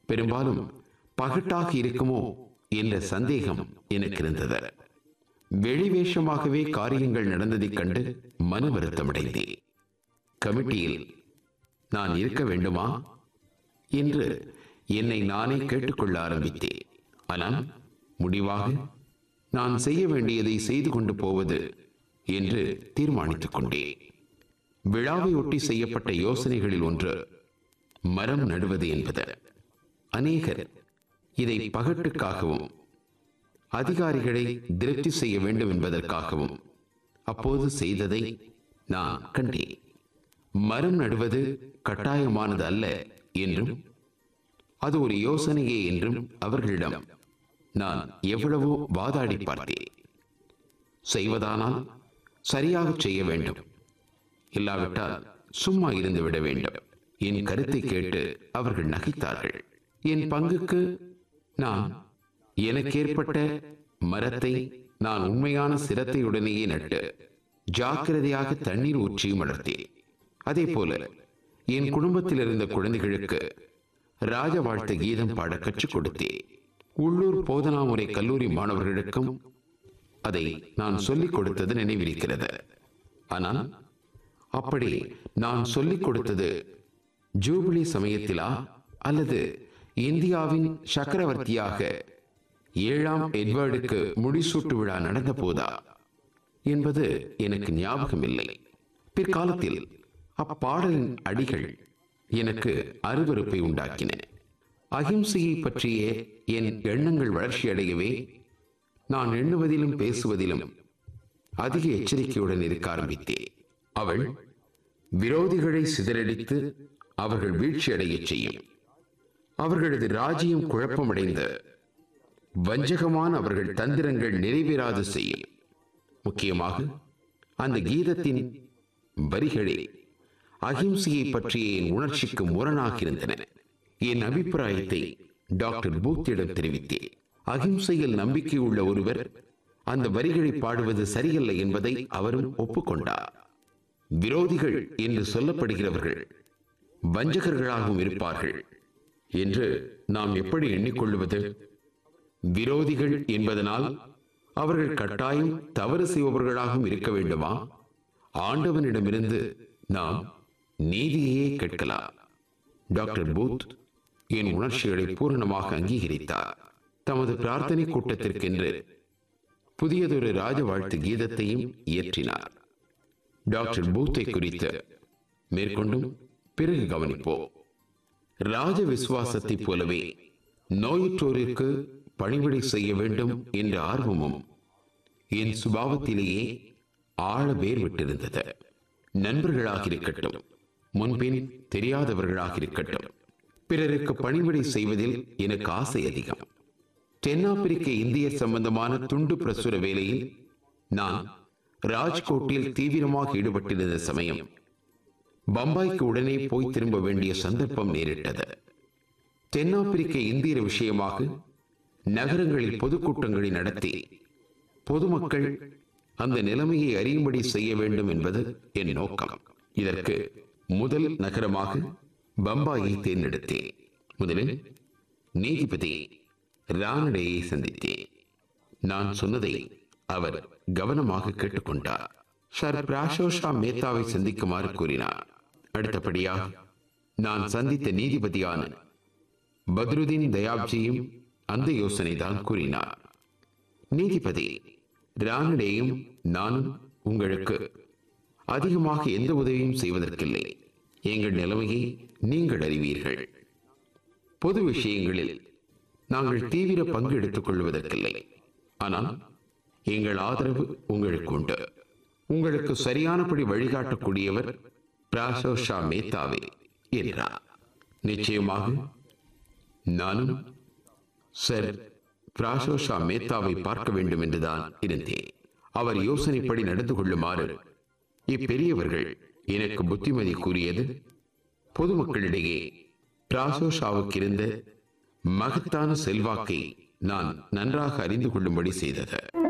பெரும்பாலும் பகட்டாக இருக்குமோ என்ற சந்தேகம் எனக்கு இருந்தது வெளிவேஷமாகவே காரியங்கள் நடந்ததைக் கண்டு மன வருத்தமடைந்தேன் கமிட்டியில் நான் இருக்க வேண்டுமா என்று என்னை நானே கேட்டுக்கொள்ள ஆரம்பித்தேன் ஆனால் முடிவாக நான் செய்ய வேண்டியதை செய்து கொண்டு போவது என்று தீர்மானித்துக் கொண்டேன் விழாவை ஒட்டி செய்யப்பட்ட யோசனைகளில் ஒன்று மரம் நடுவது என்பது அநேகர் இதை பகட்டுக்காகவும் அதிகாரிகளை திருப்தி செய்ய வேண்டும் என்பதற்காகவும் அப்போது செய்ததை நான் கண்டேன் மரம் நடுவது கட்டாயமானது அல்ல என்றும் அது ஒரு யோசனையே என்றும் அவர்களிடம் நான் எவ்வளவோ வாதாடி பார்த்தேன் செய்வதானால் சரியாக செய்ய வேண்டும் இல்லாவிட்டால் சும்மா இருந்து விட வேண்டும் என் கருத்தை கேட்டு அவர்கள் நகைத்தார்கள் என் பங்குக்கு நான் எனக்கேற்பட்ட மரத்தை நான் உண்மையான சிரத்தையுடனேயே நட்டு ஜாக்கிரதையாக தண்ணீர் ஊற்றியும் வளர்த்தேன் அதே போல என் குடும்பத்தில் இருந்த குழந்தைகளுக்கு ராஜ வாழ்த்து கீதம் பாட கற்றுக் கொடுத்தேன் உள்ளூர் போதனாமுறை கல்லூரி மாணவர்களுக்கும் அதை நான் சொல்லிக் கொடுத்தது நினைவிருக்கிறது ஆனால் அப்படி நான் சொல்லிக் கொடுத்தது ஜூபிலி சமயத்திலா அல்லது இந்தியாவின் சக்கரவர்த்தியாக ஏழாம் எட்வர்டுக்கு முடிசூட்டு விழா நடந்த போதா என்பது எனக்கு ஞாபகம் இல்லை பிற்காலத்தில் அப்பாடலின் அடிகள் எனக்கு அருவருப்பை உண்டாக்கின அகிம்சையை பற்றிய என் எண்ணங்கள் வளர்ச்சியடையவே நான் எண்ணுவதிலும் பேசுவதிலும் அதிக எச்சரிக்கையுடன் இருக்க ஆரம்பித்தேன் அவள் விரோதிகளை சிதறடித்து அவர்கள் வீழ்ச்சியடையச் செய்யும் அவர்களது ராஜ்யம் குழப்பமடைந்த வஞ்சகமான அவர்கள் தந்திரங்கள் நிறைவேறாது செய்யும் முக்கியமாக அந்த கீதத்தின் வரிகளே அகிம்சையை பற்றிய என் உணர்ச்சிக்கு முரணாக இருந்தன என் அபிப்பிராயத்தை டாக்டர் பூத்திடம் தெரிவித்தேன் அகிம்சையில் நம்பிக்கை உள்ள ஒருவர் அந்த வரிகளை பாடுவது சரியல்ல என்பதை அவரும் ஒப்புக்கொண்டார் விரோதிகள் என்று சொல்லப்படுகிறவர்கள் வஞ்சகர்களாகவும் இருப்பார்கள் என்று நாம் எப்படி எண்ணிக்கொள்வது விரோதிகள் என்பதனால் அவர்கள் கட்டாயம் தவறு செய்பவர்களாகவும் இருக்க வேண்டுமா ஆண்டவனிடமிருந்து நாம் நீதியையே கேட்கலாம் டாக்டர் பூத் என் உணர்ச்சிகளை பூரணமாக அங்கீகரித்தார் தமது பிரார்த்தனை கூட்டத்திற்கென்று புதியதொரு ராஜ வாழ்த்து கீதத்தையும் இயற்றினார் டாக்டர் பூத்தை குறித்து மேற்கொண்டும் பிறகு கவனிப்போம் ராஜ விசுவாசத்தைப் போலவே நோயுற்றோருக்கு பணிவிடை செய்ய வேண்டும் என்ற ஆர்வமும் என் சுபாவத்திலேயே ஆழ வேர் விட்டிருந்தது நண்பர்களாக இருக்கட்டும் முன்பின் தெரியாதவர்களாக இருக்கட்டும் பிறருக்கு பணிவிடை செய்வதில் எனக்கு ஆசை அதிகம் தென்னாப்பிரிக்க இந்திய சம்பந்தமான துண்டு பிரசுர வேலையில் நான் ராஜ்கோட்டில் தீவிரமாக ஈடுபட்டிருந்த சமயம் பம்பாய்க்கு உடனே போய் திரும்ப வேண்டிய சந்தர்ப்பம் நேரிட்டது தென்னாப்பிரிக்க இந்தியர் விஷயமாக நகரங்களில் பொதுக்கூட்டங்களை நடத்தி பொதுமக்கள் அந்த நிலைமையை அறியும்படி செய்ய வேண்டும் என்பது என் நோக்கம் இதற்கு முதல் நகரமாக பம்பாயை தேர்ந்தெடுத்தேன் முதலில் நீதிபதி ரானடையை சந்தித்தேன் நான் சொன்னதை அவர் கவனமாக கேட்டுக்கொண்டார் சர் பிராஷோஷா மேத்தாவை சந்திக்குமாறு கூறினார் அடுத்தபடியாக நான் சந்தித்த நீதிபதியான பத்ருதீன் தயாப்ஜியும் அந்த யோசனை தான் கூறினார் நீதிபதி ரானடேயும் நானும் உங்களுக்கு அதிகமாக எந்த உதவியும் செய்வதற்கில்லை எங்கள் நிலைமையை நீங்கள் அறிவீர்கள் பொது விஷயங்களில் நாங்கள் தீவிர பங்கு எடுத்துக் கொள்வதற்கில்லை ஆனால் எங்கள் ஆதரவு உங்களுக்கு உண்டு உங்களுக்கு சரியானபடி வழிகாட்டக்கூடியவர் பிராசோஷா மேத்தாவே என்றார் நிச்சயமாக நானும் சர் பிராசோஷா மேத்தாவை பார்க்க வேண்டும் என்றுதான் இருந்தேன் அவர் யோசனைப்படி நடந்து கொள்ளுமாறு இப்பெரியவர்கள் எனக்கு புத்திமதி கூறியது பொதுமக்களிடையே பிராசோஷாவுக்கு இருந்த மகத்தான செல்வாக்கை நான் நன்றாக அறிந்து கொள்ளும்படி செய்தது